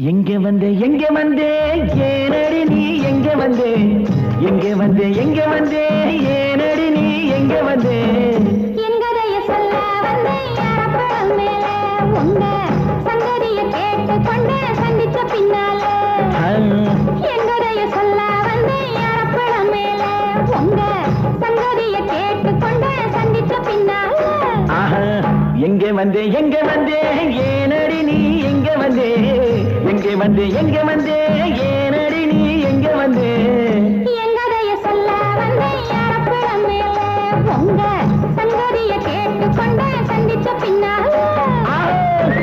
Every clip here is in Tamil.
எங்க வந்தே எங்க வந்தே ஏனடி நீ எங்க வந்தே எங்க வந்தே எங்க வந்தே ஏனடி நீ எங்க வந்தே எங்கதைய சொல்ல வந்தேன் யாரப்பழம் மேல உங்க சங்கதிய கேட்டு கொண்டு சந்திச்ச பின்னால ஆ, எங்கதைய சொல்ல வந்தேன் யாரப்பழம் மேல உங்க சங்கதிய கேட்டு கொண்டு சந்திச்ச பின்னால ஆஹா, எங்க வந்தே எங்க வந்தே ஏனடி நீ எங்க வந்தே எங்க வந்தே எங்க வந்தே ஏனடி நீ எங்க வந்தே எங்கதைய சொல்ல வந்தேன் யாரப்பழம் மேல உங்க சங்கதிய கேட்டு கொண்டு சந்திச்ச பின்னால ஆஹா.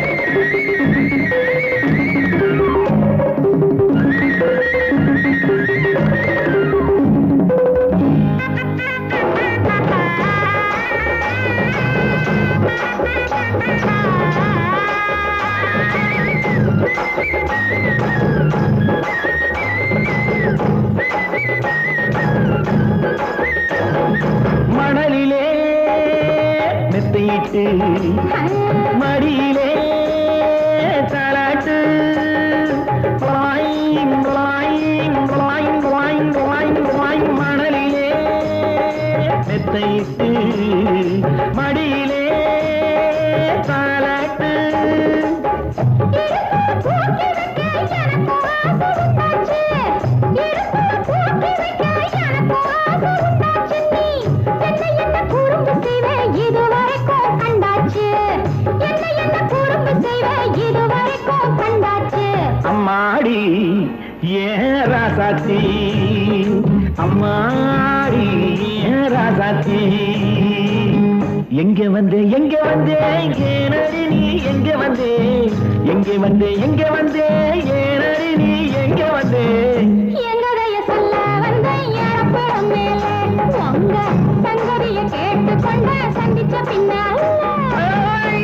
மணலிலே மெத்தையிட்டு மடியிலே தலாட்டு குழாயின் குழாயின் குழாயின் குழாயின் குழாயின் குழாயின் மணலிலே மெத்தையிட்டு மடியிலே தலாட்டு அம்மாடி ஏன் ராசாத்தி அம்மாடி ஏன் ராசாத்தி எங்க வந்தே எங்க வந்தே ஏனடி நீ எங்க வந்தே எங்க வந்தே எங்க வந்தே ஏனடி நீ எங்க வந்தே சந்திச்ச பின்னால் ஐய்!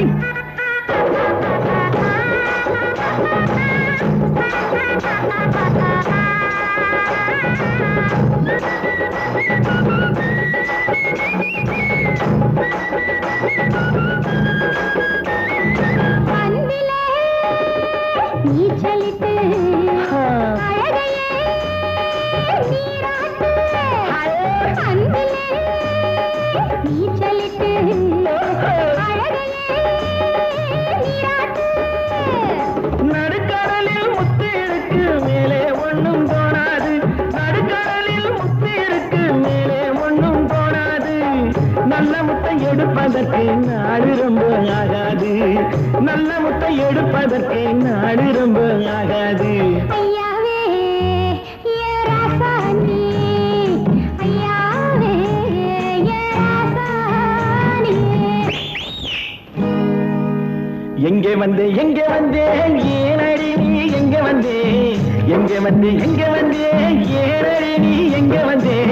அன்பிலே நீச்சலிட்டு அழகையே நீராட்டு அன்பிலே நீச்சலிட்டு அழகையே நீராட்டு நடுக்கடலில் முத்து இருக்கு மேலே ஒண்ணும் தோணாது நடுக்கடலில் முத்து இருக்கு மேலே ஒண்ணும் தோணாது நல்ல முட்டை எடுப்பதற்கு நாடு ரொம்ப ஆகாது நல்ல முட்டை எடுப்பதற்கு நாடு ரொம்ப ஆகாது ஐயாவே ஏ ராசானி ஐயாவே ஏ ராசானி எங்கே வந்தே எங்கே வந்தே ஏனடி நீ எங்கே வந்தே எங்கே வந்தே எங்கே வந்தே ஏனடி நீ எங்கே வந்தே